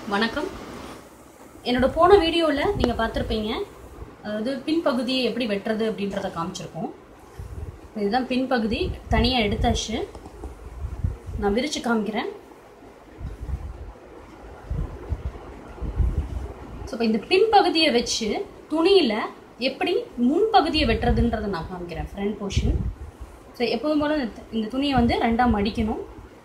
வணக்கம் என்னோட போன வீடியோவில் நீங்கள் பார்த்துருப்பீங்க அதாவது பின்பகுதியை எப்படி வெட்டுறது அப்படின்றத காமிச்சிருக்கோம் இதுதான் பின்பகுதி தனியாக எடுத்தாச்சு நான் விரித்து காமிக்கிறேன் ஸோ இப்போ இந்த பின்பகுதியை வச்சு துணியில் எப்படி முன்பகுதியை வெட்டுறதுன்றதை நான் காமிக்கிறேன் ஃப்ரண்ட் போர்ஷன் ஸோ எப்போதும் போல் இந்த இந்த துணியை வந்து ரெண்டாக மடிக்கணும்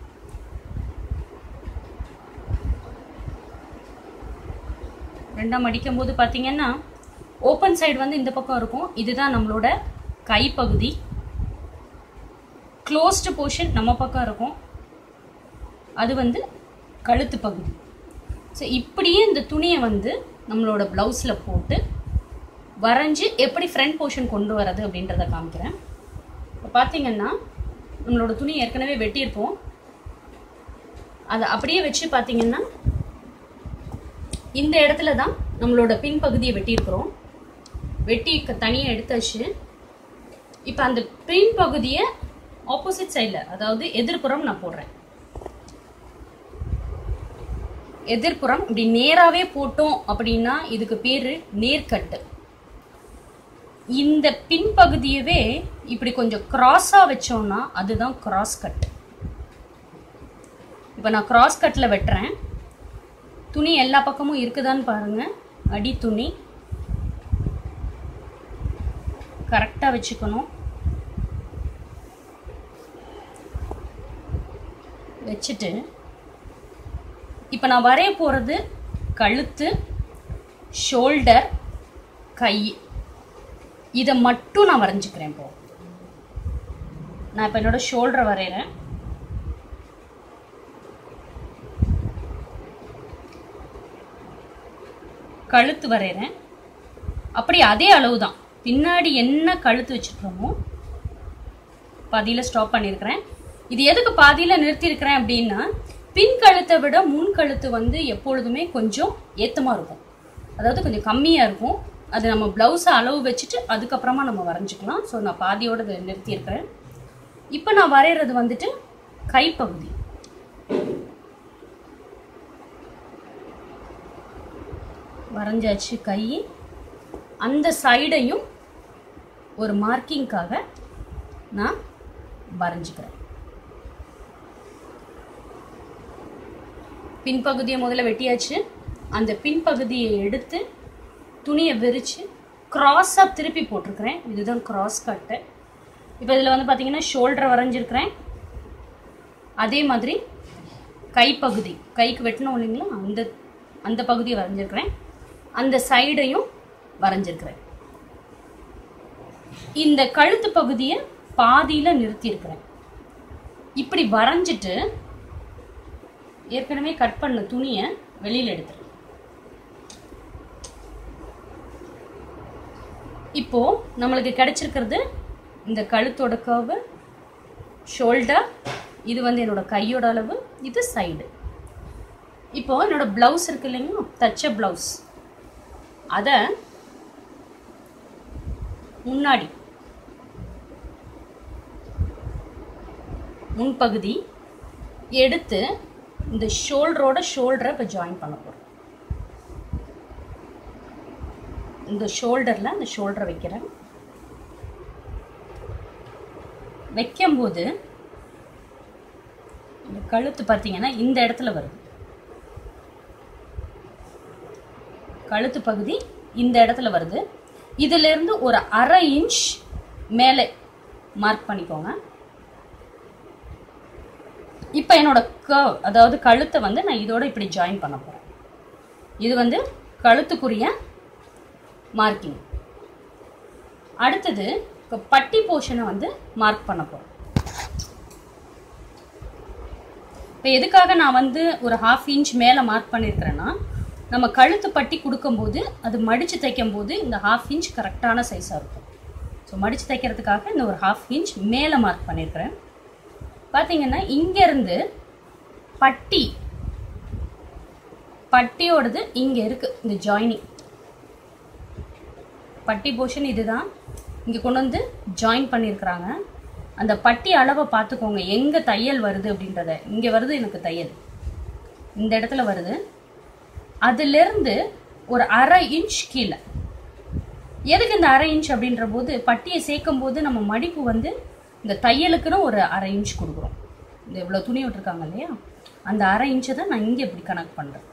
ரெண்டாக மடிக்கும் போது பார்த்தீங்கன்னா ஓப்பன் சைடு வந்து இந்த பக்கம் இருக்கும் இதுதான் நம்மளோட கைப்பகுதி க்ளோஸ்டு போர்ஷன் நம்ம பக்கம் இருக்கும் அது வந்து கழுத்து பகுதி ஸோ இப்படியே இந்த துணியை வந்து நம்மளோட ப்ளவுஸில் போட்டு வரைஞ்சி எப்படி ஃப்ரண்ட் போர்ஷன் கொண்டு வரது அப்படின்றத காமிக்கிறேன் இப்போ பார்த்தீங்கன்னா நம்மளோட துணி ஏற்கனவே வெட்டியிருப்போம் அதை அப்படியே வச்சு பார்த்தீங்கன்னா இந்த இடத்துல தான் நம்மளோட பின்பகுதியை வெட்டியிருக்கிறோம் வெட்டி தனியாக எடுத்தாச்சு இப்போ அந்த பின் பகுதியை ஆப்போசிட் சைடில் அதாவது எதிர்ப்புறம் நான் போடுறேன் எதிர்ப்புறம் இப்படி நேராகவே போட்டோம் அப்படின்னா இதுக்கு பேர் நேர்கட்டு இந்த பின்பகுதியவே இப்படி கொஞ்சம் கிராஸாக வச்சோம்னா அதுதான் கிராஸ் கட் இப்போ நான் கிராஸ் கட்டில் வெட்டுறேன் துணி எல்லா பக்கமும் இருக்குதான்னு பாருங்க அடி துணி கரெக்டாக வச்சுக்கணும் வச்சுட்டு இப்போ நான் வரைய போகிறது கழுத்து ஷோல்டர் கை இதை மட்டும் நான் வரைஞ்சிக்கிறேன் இப்போ நான் இப்போ என்னோட ஷோல்டரை வரைகிறேன் கழுத்து வரைகிறேன் அப்படி அதே அளவு தான் பின்னாடி என்ன கழுத்து வச்சுருக்கோமோ பாதியில் ஸ்டாப் பண்ணியிருக்கிறேன் இது எதுக்கு பாதியில் நிறுத்தியிருக்கிறேன் அப்படின்னா பின் கழுத்தை விட முன் கழுத்து வந்து எப்பொழுதுமே கொஞ்சம் ஏத்தமாக இருக்கும் அதாவது கொஞ்சம் கம்மியாக இருக்கும் அது நம்ம ப்ளவுஸை அளவு வச்சுட்டு அதுக்கப்புறமா நம்ம வரைஞ்சிக்கலாம் ஸோ நான் பாதியோட இதை நிறுத்தியிருக்கிறேன் இப்போ நான் வரைகிறது வந்துட்டு கைப்பகுதி வரைஞ்சாச்சு கை அந்த சைடையும் ஒரு மார்க்கிங்காக நான் வரைஞ்சிக்கிறேன் பின்பகுதியை முதல்ல வெட்டியாச்சு அந்த பின்பகுதியை எடுத்து துணியை விரித்து க்ராஸாக திருப்பி போட்டிருக்கிறேன் இதுதான் க்ராஸ் கட்டு இப்போ இதில் வந்து பார்த்தீங்கன்னா ஷோல்டரை வரைஞ்சிருக்கிறேன் அதே மாதிரி கைப்பகுதி கைக்கு வெட்டணும் இல்லைங்களா அந்த அந்த பகுதியை வரைஞ்சிருக்கிறேன் அந்த சைடையும் வரைஞ்சிருக்கிறேன் இந்த கழுத்து பகுதியை பாதியில் நிறுத்தியிருக்கிறேன் இப்படி வரைஞ்சிட்டு ஏற்கனவே கட் பண்ண துணியை வெளியில் எடுத்துருக்கேன் இப்போ நம்மளுக்கு கிடைச்சிருக்கிறது இந்த கழுத்தோட கர்வு ஷோல்டர் இது வந்து என்னோட கையோட அளவு இது சைடு இப்போ என்னோட ப்ளவுஸ் இருக்கு இல்லைங்களா தச்ச ப்ளவுஸ் அதை முன்னாடி முன்பகுதி எடுத்து இந்த ஷோல்டரோட ஷோல்டரை இப்போ ஜாயின் பண்ண போகிறோம் இந்த ஷோல்டரில் இந்த ஷோல்டரை வைக்கிறேன் வைக்கும்போது இந்த கழுத்து பார்த்தீங்கன்னா இந்த இடத்துல வருது கழுத்து பகுதி இந்த இடத்துல வருது இதிலிருந்து ஒரு அரை இன்ச் மேலே மார்க் பண்ணிக்கோங்க இப்போ என்னோட கர்வ் அதாவது கழுத்தை வந்து நான் இதோட இப்படி ஜாயின் பண்ண போகிறேன் இது வந்து கழுத்துக்குரிய மார்க்கிங் அடுத்தது இப்போ பட்டி போர்ஷனை வந்து மார்க் பண்ண போகிறேன் இப்போ எதுக்காக நான் வந்து ஒரு ஹாஃப் இன்ச் மேலே மார்க் பண்ணியிருக்கிறேன்னா நம்ம கழுத்து பட்டி கொடுக்கும்போது அது மடித்து தைக்கும் போது இந்த ஹாஃப் இன்ச் கரெக்டான சைஸாக இருக்கும் ஸோ மடித்து தைக்கிறதுக்காக இந்த ஒரு ஹாஃப் இன்ச் மேலே மார்க் பண்ணியிருக்கிறேன் பார்த்தீங்கன்னா இங்கேருந்து பட்டி பட்டியோடது இங்கே இருக்குது இந்த ஜாயினிங் பட்டி போர்ஷன் இதுதான் இங்கே கொண்டு வந்து ஜாயின் பண்ணியிருக்கிறாங்க அந்த பட்டி அளவை பார்த்துக்கோங்க எங்கே தையல் வருது அப்படின்றத இங்கே வருது எனக்கு தையல் இந்த இடத்துல வருது அதிலிருந்து ஒரு அரை இன்ச் கீழே எதுக்கு இந்த அரை இன்ச் அப்படின்ற போது பட்டியை சேர்க்கும் போது நம்ம மடிப்பு வந்து இந்த தையலுக்குன்னு ஒரு அரை இன்ச் கொடுக்குறோம் இந்த இவ்வளோ துணி விட்டுருக்காங்க இல்லையா அந்த அரை இன்ச்சை தான் நான் இங்கே இப்படி கனெக்ட் பண்ணுறேன்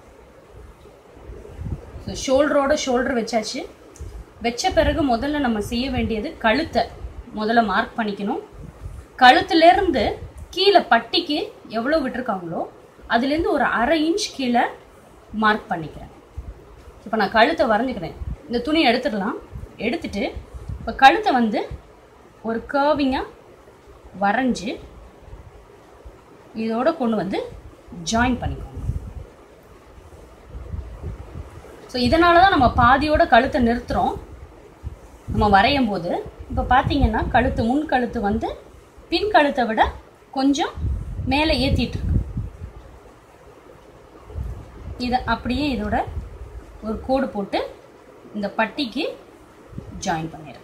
ஸோ ஷோல்டரோட ஷோல்டர் வச்சாச்சு வச்ச பிறகு முதல்ல நம்ம செய்ய வேண்டியது கழுத்தை முதல்ல மார்க் பண்ணிக்கணும் கழுத்துலேருந்து கீழே பட்டிக்கு எவ்வளோ விட்டுருக்காங்களோ அதுலேருந்து ஒரு அரை இன்ச் கீழே மார்க் பண்ணிக்கிறேன் இப்போ நான் கழுத்தை வரைஞ்சிக்கிறேன் இந்த துணி எடுத்துடலாம் எடுத்துட்டு இப்போ கழுத்தை வந்து ஒரு கர்விங்காக வரைஞ்சி இதோட கொண்டு வந்து ஜாயின் பண்ணிக்கோங்க ஸோ இதனால தான் நம்ம பாதியோட கழுத்தை நிறுத்துகிறோம் நம்ம வரையும் போது இப்போ பார்த்தீங்கன்னா கழுத்து முன் கழுத்து வந்து பின் கழுத்தை விட கொஞ்சம் மேலே ஏற்றிட்டு இருக்கு இதை அப்படியே இதோட ஒரு கோடு போட்டு இந்த பட்டிக்கு ஜாயின் பண்ணிடுங்க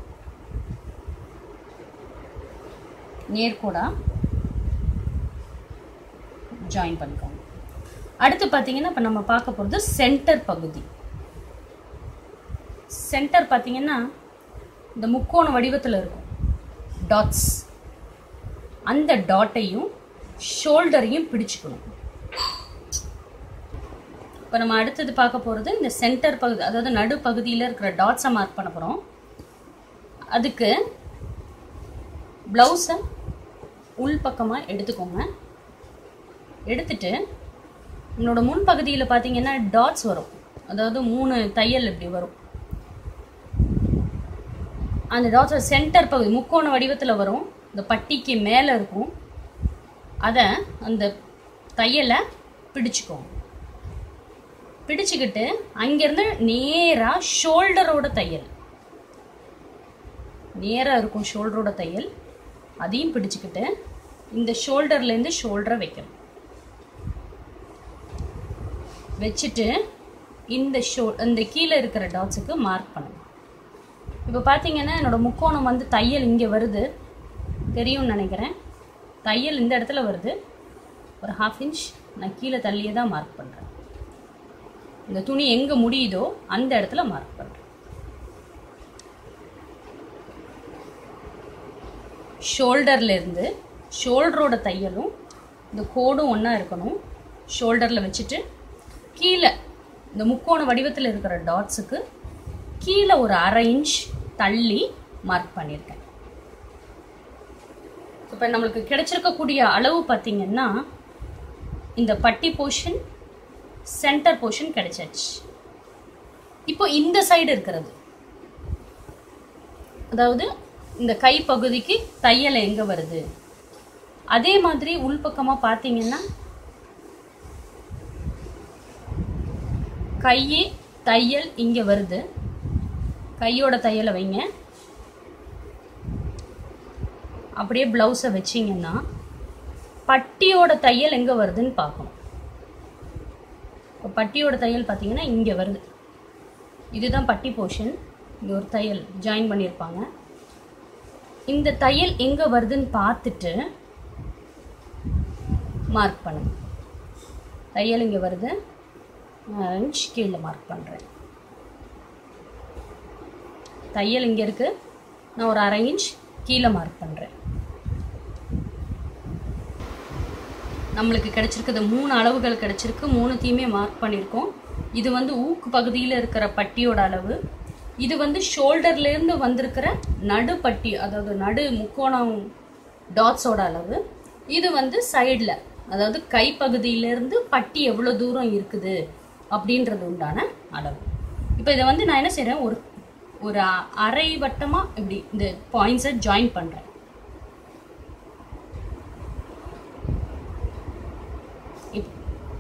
நேர்கோடா ஜாயின் பண்ணிக்கோங்க அடுத்து பார்த்தீங்கன்னா இப்போ நம்ம பார்க்க போகிறது சென்டர் பகுதி சென்டர் பார்த்தீங்கன்னா இந்த முக்கோண வடிவத்தில் இருக்கும் டாட்ஸ் அந்த டாட்டையும் ஷோல்டரையும் பிடிச்சுக்கணும் இப்போ நம்ம அடுத்தது பார்க்க போகிறது இந்த சென்டர் பகுதி அதாவது நடுப்பகுதியில் இருக்கிற டாட்ஸை மார்க் பண்ண போகிறோம் அதுக்கு ப்ளவுஸை உள் பக்கமாக எடுத்துக்கோங்க எடுத்துட்டு உங்களோட முன் பகுதியில் பார்த்தீங்கன்னா டாட்ஸ் வரும் அதாவது மூணு தையல் இப்படி வரும் அந்த டாட்ஸ் சென்டர் பகுதி முக்கோண வடிவத்தில் வரும் இந்த பட்டிக்கு மேலே இருக்கும் அதை அந்த தையலை பிடிச்சுக்கோங்க பிடிச்சுக்கிட்டு அங்கேருந்து நேராக ஷோல்டரோட தையல் நேராக இருக்கும் ஷோல்டரோட தையல் அதையும் பிடிச்சுக்கிட்டு இந்த ஷோல்டர்லேருந்து ஷோல்டரை வைக்கணும் வச்சுட்டு இந்த ஷோ இந்த கீழே இருக்கிற டாட்ஸுக்கு மார்க் பண்ணணும் இப்போ பார்த்தீங்கன்னா என்னோட முக்கோணம் வந்து தையல் இங்கே வருது தெரியும்னு நினைக்கிறேன் தையல் இந்த இடத்துல வருது ஒரு ஹாஃப் இன்ச் நான் கீழே தள்ளியே தான் மார்க் பண்ணுறேன் இந்த துணி எங்கே முடியுதோ அந்த இடத்துல மார்க் பண்ணுறேன் ஷோல்டர்லேருந்து ஷோல்டரோட தையலும் இந்த கோடும் ஒன்றா இருக்கணும் ஷோல்டரில் வச்சுட்டு கீழே இந்த முக்கோண வடிவத்தில் இருக்கிற டாட்ஸுக்கு கீழே ஒரு அரை இன்ச் தள்ளி மார்க் பண்ணியிருக்கேன் இப்போ நம்மளுக்கு கிடைச்சிருக்கக்கூடிய அளவு பார்த்தீங்கன்னா இந்த பட்டி போர்ஷன் சென்டர் போர்ஷன் கிடைச்சாச்சு இப்போ இந்த சைடு இருக்கிறது அதாவது இந்த கை பகுதிக்கு தையல் எங்கே வருது அதே மாதிரி உள்பக்கமாக பார்த்தீங்கன்னா கை தையல் இங்கே வருது கையோட தையலை வைங்க அப்படியே ப்ளவுஸை வச்சிங்கன்னா பட்டியோட தையல் எங்கே வருதுன்னு பார்க்கணும் இப்போ பட்டியோட தையல் பார்த்தீங்கன்னா இங்கே வருது இதுதான் பட்டி போர்ஷன் இங்கே ஒரு தையல் ஜாயின் பண்ணியிருப்பாங்க இந்த தையல் எங்கே வருதுன்னு பார்த்துட்டு மார்க் பண்ணுங்க தையல் இங்கே வருது இன்ச் கீழே மார்க் பண்ணுறேன் தையல் இங்கே இருக்குது நான் ஒரு அரை இன்ச் கீழே மார்க் பண்ணுறேன் நம்மளுக்கு கிடைச்சிருக்குது மூணு அளவுகள் கிடைச்சிருக்கு மூணுத்தையுமே மார்க் பண்ணியிருக்கோம் இது வந்து ஊக்கு பகுதியில் இருக்கிற பட்டியோட அளவு இது வந்து ஷோல்டர்லேருந்து வந்திருக்கிற நடு பட்டி அதாவது நடு முக்கோணம் டாட்ஸோட அளவு இது வந்து சைடில் அதாவது கைப்பகுதியிலேருந்து பட்டி எவ்வளோ தூரம் இருக்குது அப்படின்றது உண்டான அளவு இப்போ இதை வந்து நான் என்ன செய்கிறேன் ஒரு ஒரு அ- அரை வட்டமாக இப்படி இந்த பாயிண்ட்ஸை ஜாயின் பண்ணுறேன் இப்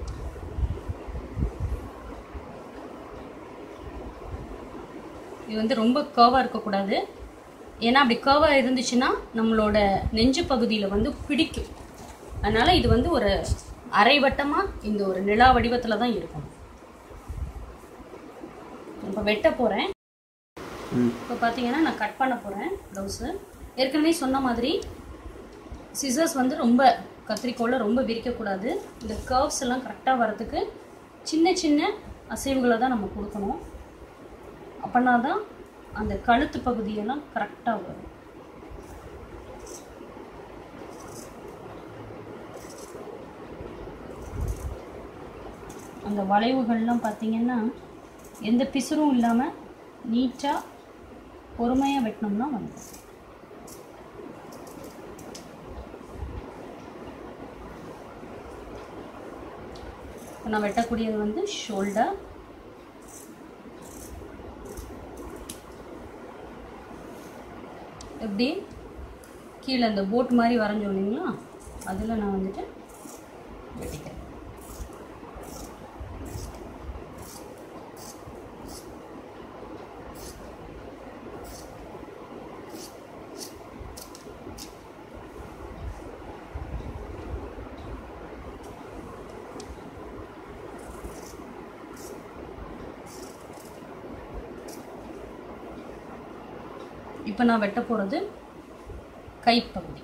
இது வந்து ரொம்ப கர்வாக இருக்கக்கூடாது ஏன்னா அப்படி கர்வாக இருந்துச்சுன்னா நம்மளோட நெஞ்சு பகுதியில் வந்து பிடிக்கும் அதனால் இது வந்து ஒரு அரை வட்டமாக இந்த ஒரு நிலா வடிவத்தில் தான் இருக்கும் இப்போ வெட்ட போகிறேன் இப்போ பார்த்தீங்கன்னா நான் கட் பண்ண போகிறேன் ப்ளவுஸு ஏற்கனவே சொன்ன மாதிரி சிசர்ஸ் வந்து ரொம்ப கத்திரிக்கோலில் ரொம்ப விரிக்கக்கூடாது இந்த கர்வ்ஸ் எல்லாம் கரெக்டாக வரதுக்கு சின்ன சின்ன அசைவுகளை தான் நம்ம கொடுக்கணும் அப்படின்னா தான் அந்த கழுத்து பகுதியெல்லாம் கரெக்டாக வரும் அந்த வளைவுகள்லாம் பார்த்தீங்கன்னா எந்த பிசுறும் இல்லாமல் நீட்டாக பொறுமையாக வெட்டினோம்னா வந்துடும் இப்போ நான் வெட்டக்கூடியது வந்து ஷோல்டர் எப்படி கீழே அந்த போட் மாதிரி வரைஞ்சோம் இல்லைங்களா அதில் நான் வந்துட்டு வெட்டிக்கிறேன் இப்போ நான் வெட்ட போகிறது கைப்பகுதி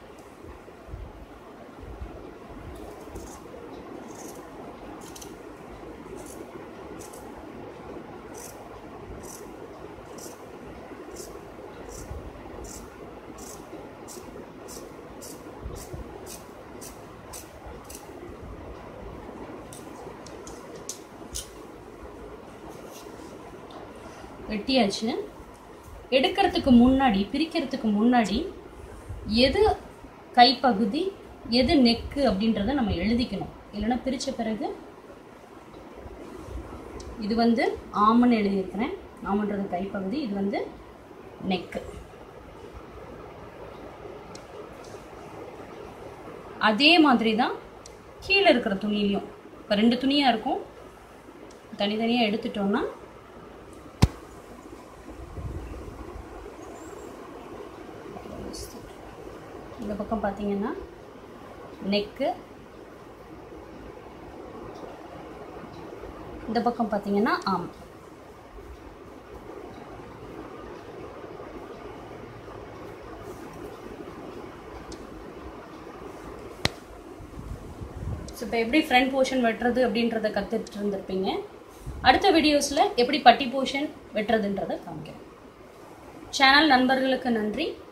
வெட்டியாச்சு எடுக்கிறதுக்கு முன்னாடி பிரிக்கிறதுக்கு முன்னாடி எது கைப்பகுதி எது நெக்கு அப்படின்றத நம்ம எழுதிக்கணும் இல்லைன்னா பிரித்த பிறகு இது வந்து ஆமன்னு எழுதியிருக்கிறேன் ஆமன்றது கைப்பகுதி இது வந்து நெக்கு அதே மாதிரி தான் கீழே இருக்கிற துணிலையும் இப்போ ரெண்டு துணியாக இருக்கும் தனித்தனியாக எடுத்துட்டோம்னா இந்த பக்கம் பார்த்தீங்கன்னா நெக்கு இந்த பக்கம் பார்த்தீங்கன்னா ஆம் ஸோ இப்போ எப்படி ஃப்ரண்ட் போர்ஷன் வெட்டுறது அப்படின்றத கற்றுட்டு இருந்திருப்பீங்க அடுத்த வீடியோஸில் எப்படி பட்டி போர்ஷன் வெட்டுறதுன்றதை காமிக்கிறேன் சேனல் நண்பர்களுக்கு நன்றி